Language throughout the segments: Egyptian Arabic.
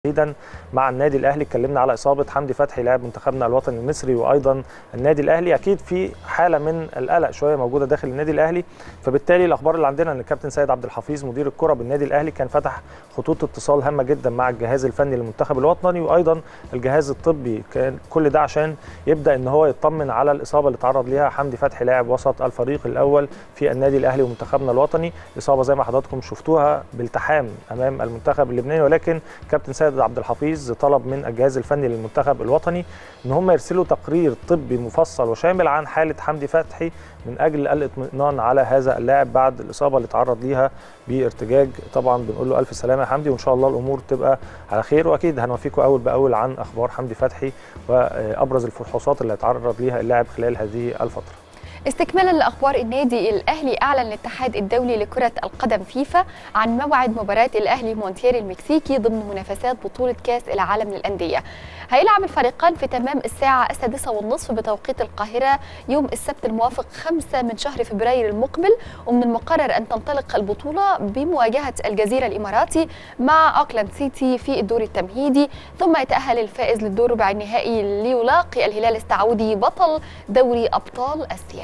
تحديدا مع النادي الاهلي اتكلمنا على اصابه حمدي فتحي لاعب منتخبنا الوطني المصري وايضا النادي الاهلي اكيد في حاله من القلق شويه موجوده داخل النادي الاهلي فبالتالي الاخبار اللي عندنا ان الكابتن سيد عبد الحفيظ مدير الكره بالنادي الاهلي كان فتح خطوط اتصال هامه جدا مع الجهاز الفني للمنتخب الوطني وايضا الجهاز الطبي كان كل ده عشان يبدا ان هو يطمن على الاصابه اللي تعرض ليها حمدي فتحي لاعب وسط الفريق الاول في النادي الاهلي ومنتخبنا الوطني اصابه زي ما حضراتكم شفتوها بالتحام امام المنتخب اللبناني ولكن كابتن سيد عبد الحفيظ طلب من الجهاز الفني للمنتخب الوطني ان هم يرسلوا تقرير طبي مفصل وشامل عن حاله حمدي فتحي من اجل الاطمئنان على هذا اللاعب بعد الاصابه اللي تعرض ليها بارتجاج طبعا بنقول له الف سلامه يا حمدي وان شاء الله الامور تبقى على خير واكيد هنوفيكم اول باول عن اخبار حمدي فتحي وابرز الفحوصات اللي هيتعرض ليها اللاعب خلال هذه الفتره استكمالا لاخبار النادي الاهلي اعلن الاتحاد الدولي لكره القدم فيفا عن موعد مباراه الاهلي مونتير المكسيكي ضمن منافسات بطوله كاس العالم للانديه هيلعب الفريقان في تمام الساعه السادسة والنصف بتوقيت القاهره يوم السبت الموافق 5 من شهر فبراير المقبل ومن المقرر ان تنطلق البطوله بمواجهه الجزيره الاماراتي مع اوكلاند سيتي في الدور التمهيدي ثم يتاهل الفائز للدور ربع النهائي ليلاقي الهلال السعودي بطل دوري ابطال اسيا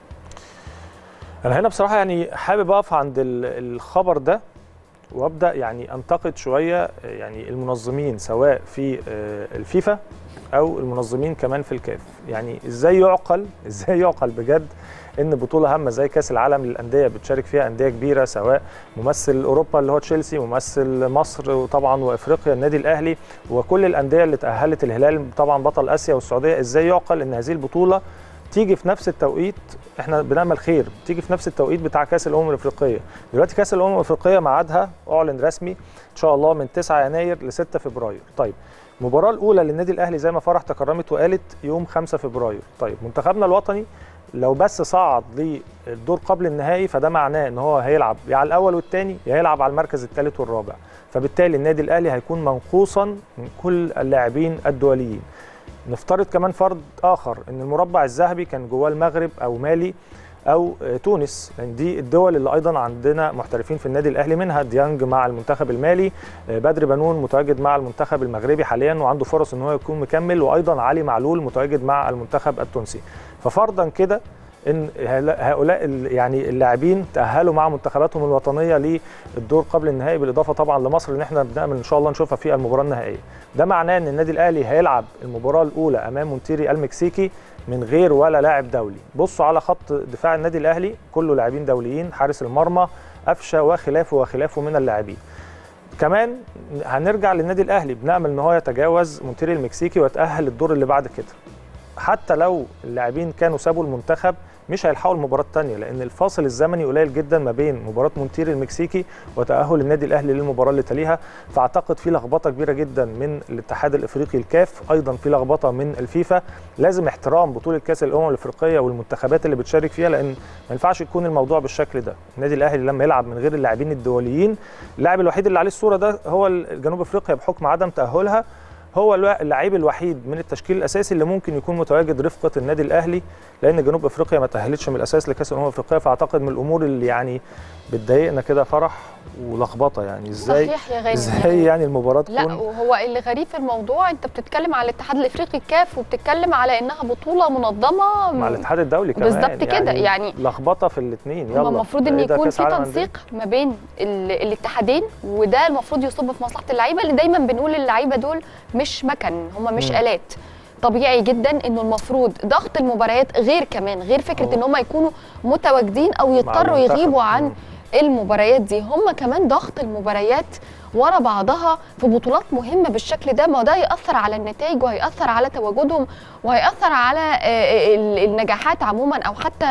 انا هنا بصراحه يعني حابب اقف عند الخبر ده وابدا يعني انتقد شويه يعني المنظمين سواء في الفيفا او المنظمين كمان في الكاف يعني ازاي يعقل ازاي يعقل بجد ان بطوله هامه زي كاس العالم للانديه بتشارك فيها انديه كبيره سواء ممثل اوروبا اللي هو تشيلسي ممثل مصر وطبعا وافريقيا النادي الاهلي وكل الانديه اللي تاهلت الهلال طبعا بطل اسيا والسعوديه ازاي يعقل ان هذه البطوله تيجي في نفس التوقيت احنا بنعمل خير تيجي في نفس التوقيت بتاع كاس الامم الافريقيه دلوقتي كاس الامم الافريقيه ميعادها اعلن رسمي ان شاء الله من 9 يناير ل 6 فبراير طيب المباراه الاولى للنادي الاهلي زي ما فرح تكرمت وقالت يوم 5 فبراير طيب منتخبنا الوطني لو بس صعد للدور قبل النهائي فده معناه ان هو هيلعب يا على الاول والثاني يا هيلعب على المركز الثالث والرابع فبالتالي النادي الاهلي هيكون منقوصا من كل اللاعبين الدوليين نفترض كمان فرض اخر ان المربع الذهبي كان جواه المغرب او مالي او تونس لان دي الدول اللي ايضا عندنا محترفين في النادي الاهلي منها ديانج مع المنتخب المالي بدر بنون متواجد مع المنتخب المغربي حاليا وعنده فرص ان هو يكون مكمل وايضا علي معلول متواجد مع المنتخب التونسي ففرضا كده ان هؤلاء يعني اللاعبين تاهلوا مع منتخباتهم الوطنيه للدور قبل النهائي بالاضافه طبعا لمصر اللي احنا بنامل ان شاء الله نشوفها في المباراه النهائيه ده معناه ان النادي الاهلي هيلعب المباراه الاولى امام مونتيري المكسيكي من غير ولا لاعب دولي بصوا على خط دفاع النادي الاهلي كله لاعبين دوليين حارس المرمى قفشه وخلافه وخلافه من اللاعبين كمان هنرجع للنادي الاهلي بنامل ان هو يتجاوز مونتيري المكسيكي ويتاهل الدور اللي بعد كده حتى لو اللاعبين كانوا سابوا المنتخب مش هيلحقوا المباراه الثانيه لان الفاصل الزمني قليل جدا ما بين مباراه مونتير المكسيكي وتاهل النادي الاهلي للمباراه اللي تليها فاعتقد في لخبطه كبيره جدا من الاتحاد الافريقي الكاف ايضا في لخبطه من الفيفا لازم احترام بطوله كاس الامم الافريقيه والمنتخبات اللي بتشارك فيها لان ما ينفعش يكون الموضوع بالشكل ده النادي الاهلي لما يلعب من غير اللاعبين الدوليين اللاعب الوحيد اللي عليه الصوره ده هو جنوب افريقيا بحكم عدم تاهلها هو اللعيب الوحيد من التشكيل الاساسي اللي ممكن يكون متواجد رفقه النادي الاهلي لان جنوب افريقيا ما تاهلتش من الاساس لكاس الامم الافريقيه فاعتقد من الامور اللي يعني بتضايقنا كده فرح ولخبطه يعني ازاي صحيح يا غالي ازاي يعني المباراه تكون لا وهو اللي غريب في الموضوع انت بتتكلم على الاتحاد الافريقي الكاف وبتتكلم على انها بطوله منظمه مع الاتحاد الدولي كمان بالظبط كده يعني لخبطه في الاثنين يلا المفروض ان يكون في تنسيق ما بين الاتحادين وده المفروض يصب في مصلحه اللعيبه اللي دايما بنقول اللعيبه دول مش مكن هم مش م. الات طبيعي جدا انه المفروض ضغط المباريات غير كمان غير فكره أوه. ان هم يكونوا متواجدين او يضطروا يغيبوا عن م. المباريات دي هم كمان ضغط المباريات ورا بعضها في بطولات مهمه بالشكل ده ما ده هياثر على النتائج وهياثر على تواجدهم وهياثر على النجاحات عموما او حتى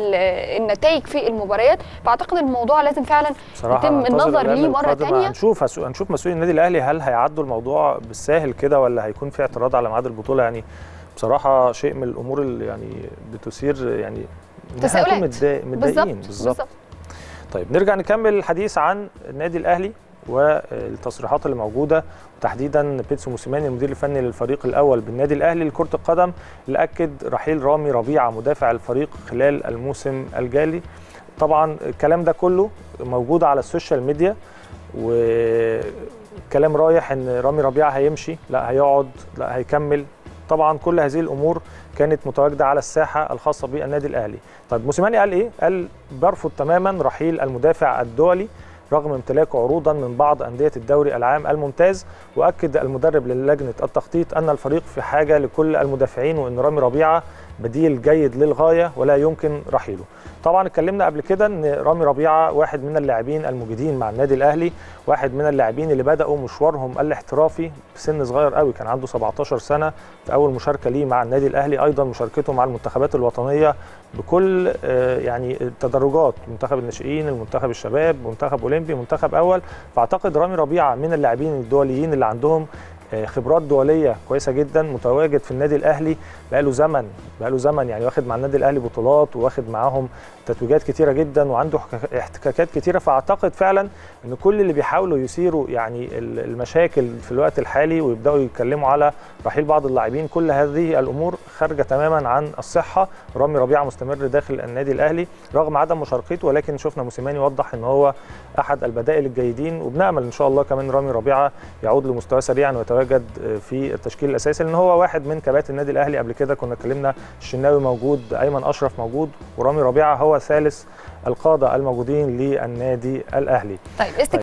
النتائج في المباريات فاعتقد الموضوع لازم فعلا يتم النظر ليه مره ثانيه هنشوف هنشوف مسؤولي النادي الاهلي هل هيعدوا الموضوع بالساهل كده ولا هيكون في اعتراض على ميعاد البطوله يعني بصراحه شيء من الامور اللي يعني بتثير يعني تساؤلات متضايقين بالظبط طيب نرجع نكمل الحديث عن النادي الاهلي والتصريحات اللي موجوده وتحديدا بيتسو موسيماني المدير الفني للفريق الاول بالنادي الاهلي لكره القدم اللي اكد رحيل رامي ربيعه مدافع الفريق خلال الموسم الجاري طبعا الكلام ده كله موجود على السوشيال ميديا و كلام رايح ان رامي ربيعه هيمشي لا هيقعد لا هيكمل طبعا كل هذه الامور كانت متواجده على الساحه الخاصه بالنادي الاهلي طيب موسيماني قال ايه قال برفض تماما رحيل المدافع الدولي رغم امتلاكه عروضا من بعض انديه الدوري العام الممتاز واكد المدرب للجنه التخطيط ان الفريق في حاجه لكل المدافعين وان رامي ربيعه بديل جيد للغايه ولا يمكن رحيله طبعا اتكلمنا قبل كده ان رامي ربيعه واحد من اللاعبين المجيدين مع النادي الاهلي واحد من اللاعبين اللي بداوا مشوارهم الاحترافي بسن صغير قوي كان عنده 17 سنه في اول مشاركه ليه مع النادي الاهلي ايضا مشاركته مع المنتخبات الوطنيه بكل يعني التدرجات منتخب الناشئين المنتخب الشباب منتخب اولمبي منتخب اول فاعتقد رامي ربيعه من اللاعبين الدوليين اللي عندهم خبرات دوليه كويسه جدا متواجد في النادي الاهلي بقاله زمن بقاله زمن يعني واخد مع النادي الاهلي بطولات واخد معاهم تتويجات كتيره جدا وعنده احتكاكات كتيره فاعتقد فعلا ان كل اللي بيحاولوا يثيروا يعني المشاكل في الوقت الحالي ويبداوا يتكلموا على رحيل بعض اللاعبين كل هذه الامور خارجه تماما عن الصحه رامي ربيعه مستمر داخل النادي الاهلي رغم عدم مشاركته ولكن شفنا موسيماني وضح ان هو احد البدائل الجيدين وبنامل ان شاء الله كمان رامي ربيعه يعود لمستواه سريعا ويتواجد في التشكيل الاساسي لان هو واحد من كباتن النادي الاهلي قبل كده كنا اتكلمنا الشناوي موجود ايمن اشرف موجود ورامي ربيعه هو ثالث القاده الموجودين للنادي الاهلي طيب